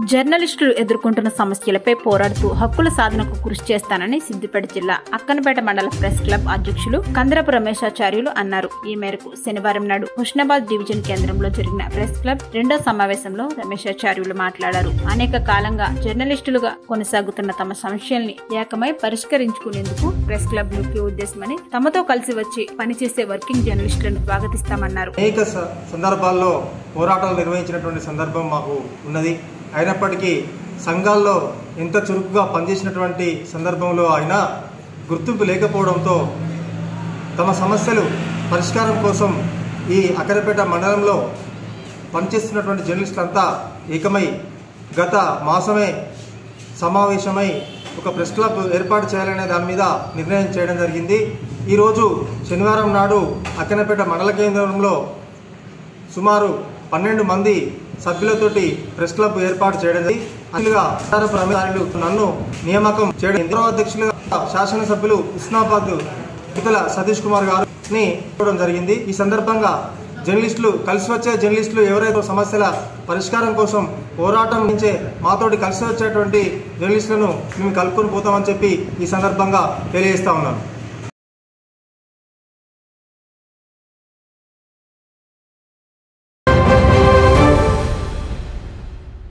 జర్నలిస్టులు ఎదుర్కొంటున్న సమస్యలపై పోరాడుతూ హక్కుల సాధనకు కృషి చేస్తానని సిద్దిపేట జిల్లా అక్కనపేట మండల ప్రెస్ క్లబ్ అధ్యక్షులు కందరపు రమేశాచార్యులు అన్నారు ఈ మేరకు శనివారం నాడు హుస్నాబాద్ డివిజన్ కేంద్రంలో జరిగిన ప్రెస్ క్లబ్ రెండో సమావేశంలో రమేశాచార్యులు మాట్లాడారు అనేక కాలంగా జర్నలిస్టులుగా కొనసాగుతున్న తమ సమస్యల్ని ఏకమై పరిష్కరించుకునేందుకు ప్రెస్ క్లబ్ ముఖ్య ఉద్దేశమని తమతో కలిసి వచ్చి పనిచేసే వర్కింగ్ జర్నలిస్టులను స్వాగతిస్తామన్నారు అనేక స- సందర్భాల్లో పోరాటాలు నిర్వహించినటువంటి సందర్భం మాకు ఉన్నది అయినప్పటికీ సంఘాల్లో ఎంత చురుకుగా పనిచేసినటువంటి సందర్భంలో అయినా గుర్తింపు లేకపోవడంతో తమ సమస్యలు పరిష్కారం కోసం ఈ అక్కరపేట మండలంలో పనిచేస్తున్నటువంటి జర్నలిస్టులంతా ఏకమై గత మాసమే సమావేశమై ఒక ప్రెస్ క్లబ్ ఏర్పాటు చేయాలనే దాని మీద నిర్ణయం చేయడం జరిగింది ఈరోజు శనివారం నాడు అక్కనపేట మండల కేంద్రంలో సుమారు పన్నెండు మంది సభ్యులతోటి ప్రెస్ క్లబ్ ఏర్పాటు చేయడం జరిగింది. అసలుగా అధికార అధికారులు నన్ను నియామకం చేయడం గౌరవ అధ్యక్షులుగా శాసనసభ్యులు హుస్నాబాద్ ఇతల సతీష్ కుమార్ గారిని చూడడం జరిగింది ఈ సందర్భంగా జర్నలిస్టులు కలిసి వచ్చే జర్నలిస్టులు ఎవరైతే సమస్యల పరిష్కారం కోసం పోరాటం నుంచే మాతోటి కలిసి వచ్చేటువంటి జర్నలిస్టులను మేము కలుపుకొని పోతామని చెప్పి ఈ సందర్భంగా తెలియజేస్తా ఉన్నాను